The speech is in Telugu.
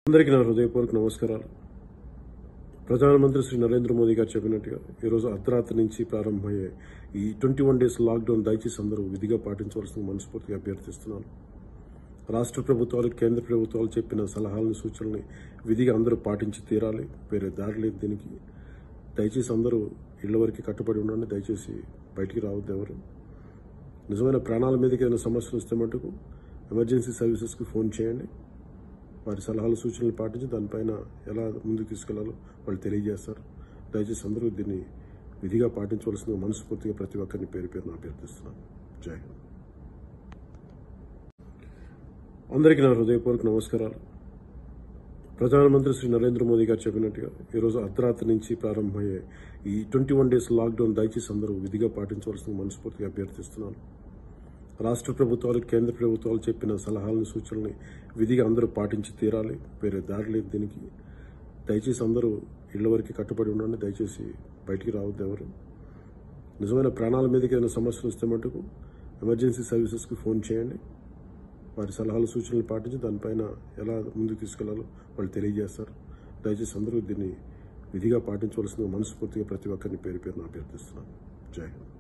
అందరికీ నా హృదయపూర్వక నమస్కారాలు ప్రధానమంత్రి శ్రీ నరేంద్ర మోదీ గారు చెప్పినట్టుగా ఈరోజు అర్ధరాత్రి నుంచి ప్రారంభమయ్యే ఈ ట్వంటీ వన్ డేస్ లాక్డౌన్ దయచేసి అందరూ విధిగా పాటించవలసిన మనస్ఫూర్తిగా అభ్యర్థిస్తున్నాను రాష్ట్ర ప్రభుత్వాలు కేంద్ర ప్రభుత్వాలు చెప్పిన సలహాలను సూచనల్ని విధిగా అందరూ పాటించి తీరాలి వేరే దారి లేదు దీనికి దయచేసి అందరూ ఇళ్ల వరకు కట్టుబడి ఉండండి దయచేసి బయటికి రావద్దు ఎవరు నిజమైన ప్రాణాల మీదకి ఏదైనా సమస్యలు వస్తే మటుకు ఎమర్జెన్సీ సర్వీసెస్కి ఫోన్ చేయండి వారి సలహాలు సూచనలు పాటించి దానిపైన ఎలా ముందుకు తీసుకెళ్లాలో వాళ్ళు తెలియజేస్తారు దయచేసి అందరూ దీన్ని విధిగా పాటించవలసిన మనస్ఫూర్తిగా ప్రతి ఒక్కరిని పేరు పేరున అభ్యర్థిస్తున్నాను జై హింద్ అందరికీ నా హృదయపూర్వక నమస్కారాలు ప్రధానమంత్రి శ్రీ నరేంద్ర మోదీ గారు చెప్పినట్టుగా ఈరోజు అర్ధరాత్రి నుంచి ప్రారంభమయ్యే ఈ ట్వంటీ వన్ డేస్ లాక్డౌన్ దయచేసి అందరూ విధిగా పాటించవలసిన మనస్ఫూర్తిగా అభ్యర్థిస్తున్నాను రాష్ట్ర ప్రభుత్వాలు కేంద్ర ప్రభుత్వాలు చెప్పిన సలహాలను సూచనల్ని విధిగా అందరూ పాటించి తీరాలి వేరే దారి లేదు దీనికి దయచేసి అందరూ ఇళ్ల వరకు కట్టుబడి ఉండండి దయచేసి బయటికి రావద్దు ఎవరు నిజమైన ప్రాణాల మీదకి ఏదైనా సమస్యలు వస్తే మటుకు ఎమర్జెన్సీ సర్వీసెస్కి ఫోన్ చేయండి వారి సలహాలు సూచనలు పాటించి దానిపైన ఎలా ముందుకు తీసుకెళ్లాలో వాళ్ళు తెలియజేస్తారు దయచేసి అందరూ దీన్ని విధిగా పాటించవలసిన మనస్ఫూర్తిగా ప్రతి ఒక్కరిని పేరు పేరున అభ్యర్థిస్తున్నాను జై హింద్